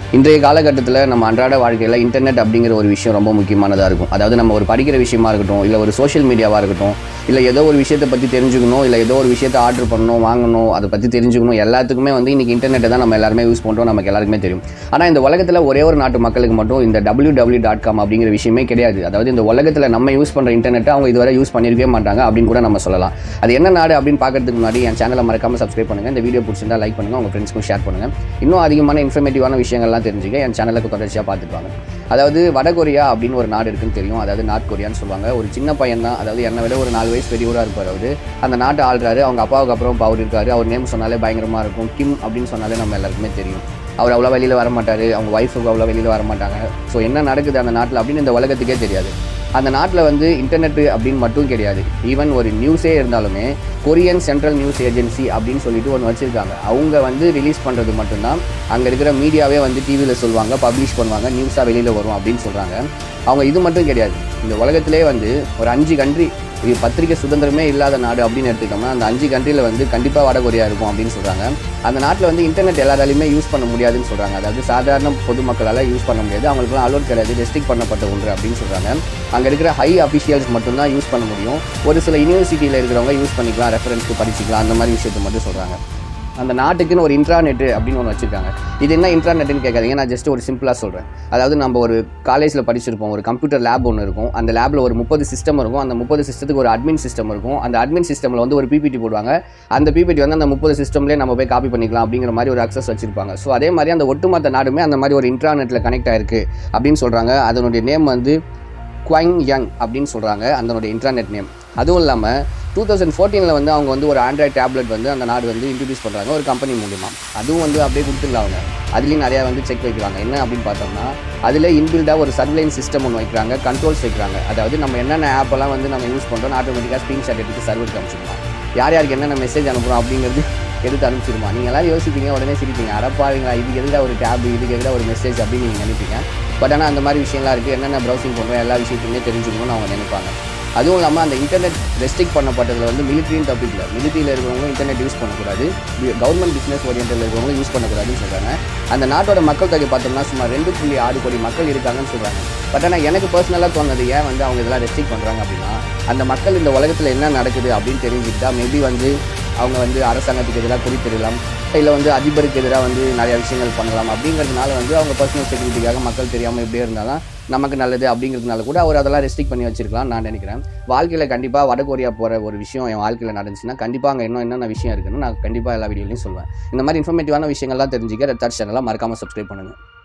இன்றைய காலகட்டத்தில் நம்ம அன்றாட வாழ்க்கையில் இன்டர்நெட் அப்படிங்கிற ஒரு விஷயம் ரொம்ப முக்கியமானதாக இருக்கும் அதாவது நம்ம ஒரு படிக்கிற விஷயமா இருக்கட்டும் இல்லை ஒரு சோஷியல் மீடியாவாக இருக்கட்டும் இல்லை ஏதோ ஒரு விஷயத்தை பற்றி தெரிஞ்சுக்கணும் இல்லை ஏதோ ஒரு விஷயத்தை ஆர்டர் பண்ணணும் வாங்கணும் அதை பற்றி தெரிஞ்சுக்கணும் எல்லாத்துக்குமே வந்து இன்றைக்கி இன்டர்நெட்டை தான் நம்ம எல்லாருமே யூஸ் பண்ணுறோம் நமக்கு எல்லாருக்குமே தெரியும் ஆனால் இந்த உலகத்தில் ஒரே ஒரு நாட்டு மக்களுக்கு மட்டும் இந்த டபிள்யூ டபிள்யூ டாட் காம் அப்படிங்கிற விஷயமே கிடையாது அதாவது இந்த உலகத்தில் நம்ம யூஸ் பண்ணுற இன்டர்நெட்டை அவங்க இதுவரை யூஸ் பண்ணியிருக்கவே மாட்டாங்க அப்படின்னு கூட நம்ம சொல்லலாம் அது என்ன நாடு அப்படின்னு பார்க்கறதுக்கு முன்னாடி என் சேனலை மறக்காம சப்ஸ்கிரைப் பண்ணுங்கள் இந்த வீடியோ பிடிச்சிருந்தா லைக் பண்ணுங்கள் உங்கள் ஃப்ரெண்ட்ஸ்க்கும் ஷேர் பண்ணுங்கள் இன்னும் அதிகமான இன்ஃபர்மேட்டிவான விஷயங்கள்லாம் தெரிஞ்சுக்க என் சேனலுக்கு தொடர்ச்சியாக பார்த்துட்டு வாங்க அதாவது வடகொரியா அப்படின்னு ஒரு நாடு இருக்குன்னு தெரியும் அதாவது நார்த் கொரியான்னு சொல்லுவாங்க ஒரு சின்ன பையன் தான் அதாவது என்னை விட ஒரு நாலு வயசு பெரியவராக இருப்பார் அவர் அந்த நாட்டை ஆள்றாரு அவங்க அப்பாவுக்கு அப்புறம் இப்போ அவர் இருக்காரு அவர் நேம் சொன்னாலே பயங்கரமாக இருக்கும் கிம் அப்படின்னு சொன்னாலே நம்ம எல்லாருக்குமே தெரியும் அவர் அவ்வளோ வெளியில் வர மாட்டார் அவங்க ஒய்ஃபுக்கு அவ்வளோ வெளியில் வர மாட்டாங்க ஸோ என்ன நடக்குது அந்த நாட்டில் அப்படின்னு இந்த உலகத்துக்கே தெரியாது அந்த நாட்டில் வந்து இன்டர்நெட் அப்படின்னு மட்டும் கிடையாது ஈவன் ஒரு நியூஸே இருந்தாலுமே கொரியன் சென்ட்ரல் நியூஸ் ஏஜென்சி அப்படின்னு சொல்லிட்டு ஒன்று வச்சுருக்காங்க அவங்க வந்து ரிலீஸ் பண்ணுறது மட்டும்தான் அங்கே இருக்கிற மீடியாவே வந்து டிவியில் சொல்லுவாங்க பப்ளிஷ் பண்ணுவாங்க நியூஸாக வெளியில் வரும் அப்படின்னு சொல்கிறாங்க அவங்க இது மட்டும் கிடையாது இந்த உலகத்திலே வந்து ஒரு அஞ்சு கண்ட்ரி இது பத்திரிகை சுதந்திரமே இல்லாத நாடு அப்படின்னு எடுத்துக்கிட்டோம்னா அந்த அஞ்சு கண்ட்ரியில் வந்து கண்டிப்பாக வடகொரியா இருக்கும் அப்படின்னு சொல்கிறாங்க அந்த நாட்டில் வந்து இன்டர்நெட் எல்லாராலையுமே யூஸ் பண்ண முடியாதுன்னு சொல்கிறாங்க அதாவது சாதாரண பொதுமக்களால் யூஸ் பண்ண முடியாது அவங்களுக்குலாம் அலோட் கிடையாது ரெஸ்ட்ரிக்ட் பண்ணப்பட்ட ஒன்று அப்படின்னு சொல்கிறாங்க அங்கே இருக்கிற ஹை அஃபிஷியல்ஸ் மட்டும்தான் யூஸ் பண்ண முடியும் ஒரு சில யூனிவர்சிட்டியில் இருக்கிறவங்க யூஸ் பண்ணிக்கலாம் ரெஃபரன்ஸ்க்கு படிச்சிக்கலாம் அந்த மாதிரி விஷயத்தை மட்டும் சொல்கிறாங்க அந்த நாட்டுக்குன்னு ஒரு இன்ட்ராநெட் அப்படின்னு ஒன்று வச்சுருக்காங்க இது என்ன இன்ட்ராநெட்னு கேட்காதீங்க நான் ஜஸ்ட் ஒரு சிம்பிளாக சொல்கிறேன் அதாவது நம்ம ஒரு காலேஜில் படிச்சிருப்போம் ஒரு கம்ப்யூட்டர் லேப் ஒன்று இருக்கும் அந்த லேபில் ஒரு முப்பது சிஸ்டம் இருக்கும் அந்த முப்பது சிஸ்டத்துக்கு ஒரு அட்மின் சிஸ்டம் இருக்கும் அந்த அட்மின் சிஸ்டமில் வந்து ஒரு பிபிடி போடுவாங்க அந்த பிபிடி வந்து அந்த முப்பது சிஸ்டம்லேயே நம்ம போய் காப்பி பண்ணிக்கலாம் அப்படிங்கிற மாதிரி ஒரு அக்சஸ் வச்சிருப்பாங்க ஸோ அதே மாதிரி அந்த ஒட்டுமொத்த நாடுமே அந்த மாதிரி ஒரு இன்ட்ராநெட்டில் கனெக்ட் ஆயிருக்கு அப்படின்னு சொல்கிறாங்க அதனுடைய நேம் வந்து குவைங் யங் அப்படின்னு சொல்கிறாங்க அதனுடைய இன்டர்நெட் நேம் அதுவும் இல்லாமல் டூ தௌசண்ட் ஃபோர்டீனில் வந்து அவங்க வந்து ஒரு ஆண்ட்ராய்ட் டேப்லெட் வந்து அந்த நாடு வந்து இன்ட்ரடியூஸ் பண்ணுறாங்க ஒரு கம்பெனி மூலிமா அதுவும் வந்து அப்படியே கொடுத்துடலாம் அவங்க அதுலேயும் நிறையா வந்து செக் வைக்கிறாங்க என்ன அப்படின்னு பார்த்தோம்னா அதில் இன்பில்டாக ஒரு சர்வைலன்ஸ் சிஸ்டம் ஒன்று வைக்கிறாங்க கண்ட்ரோல்ஸ் வைக்கிறாங்க அதாவது நம்ம என்னென்ன ஆப்பெல்லாம் வந்து நம்ம யூஸ் பண்ணுறோம் ஆட்டோமேட்டிக்காக ஸ்க்ரீன்ஷாட் எடுத்து சர்வருக்கு அனுப்பிச்சிடலாம் யார் யாருக்கு என்னென்ன மெசேஜ் அனுப்புகிறோம் அப்படிங்கிறது எடுத்து அனுப்பிச்சிருமா நீங்கள் எல்லாரும் யோசிப்பீங்க உடனே சிரிப்பீங்க அறப்பாருங்களா இதுக்கு எதுக்கு ஒரு டேப் இதுக்கு எதுக்கு ஒரு மெசேஜ் அப்படின்னு நீங்கள் நினைப்பீங்க பட் ஆனால் அந்த மாதிரி விஷயம்லாம் இருக்குது என்னென்ன ப்ரௌசிங் பண்ணுறோம் எல்லா விஷயத்தையுமே தெரிஞ்சுக்கணும்னு அவங்க நினைப்பாங்க அதுவும் இல்லாமல் அந்த இன்டர்நெட் ரெஸ்ட்ரிக்ட் பண்ணப்பட்டதில் வந்து மிலிட்ரின்னு தப்பிக்கல மிலிட்ரியில் இருக்கிறவங்களும் இன்டர்நெட் யூஸ் பண்ணக்கூடாது கவர்மெண்ட் பிஸ்னஸ் ஓரியன்டில் இருக்கிறவங்களும் யூஸ் பண்ணக்கூடாதுன்னு சொல்கிறாங்க அந்த நாட்டோட மக்கள் தொகை பார்த்தோம்னா சுமார் ரெண்டு புள்ளி ஆறு கோடி மக்கள் இருக்காங்கன்னு சொல்கிறாங்க பட் ஆனால் எனக்கு பர்சனலாக தோணுது ஏன் வந்து அவங்க இதெல்லாம் ரெஸ்ட்ரிக்ட் பண்ணுறாங்க அப்படின்னா அந்த மக்கள் இந்த உலகத்தில் என்ன நடக்குது அப்படின்னு தெரிஞ்சுக்கிட்டா மேபி வந்து அவங்க வந்து அரசாங்கத்துக்கு எதிராக குறிப்பிடலாம் இல்லை வந்து அதிபருக்கு எதிராக வந்து நிறைய விஷயங்கள் பண்ணலாம் அப்படிங்கிறதுனால வந்து அவங்க பர்சனல் செக்யூரிட்டிக்காக மக்கள் தெரியாமல் இப்படியே இருந்தாலும் நமக்கு நல்லது அப்படிங்கிறதுனால கூட அவர் அதெல்லாம் ரெஸ்ட்ரிக்ட் பண்ணி வச்சிருக்கலாம் நான் நினைக்கிறேன் வாழ்க்கையில் கண்டிப்பாக வடகொரியா போகிற ஒரு விஷயம் என் வாழ்க்கையில் நடந்துச்சுன்னா கண்டிப்பாக அங்கே இன்னும் என்னென்ன விஷயம் இருக்குன்னு நான் கண்டிப்பாக எல்லா வீடியோலையும் சொல்லுவேன் இந்த மாதிரி இன்ஃபர்மேட்டிவான விஷயங்கள்லாம் தெரிஞ்சுக்க ரெட் சேனலாக மறக்காமல் சப்ஸ்கிரைப் பண்ணுங்கள்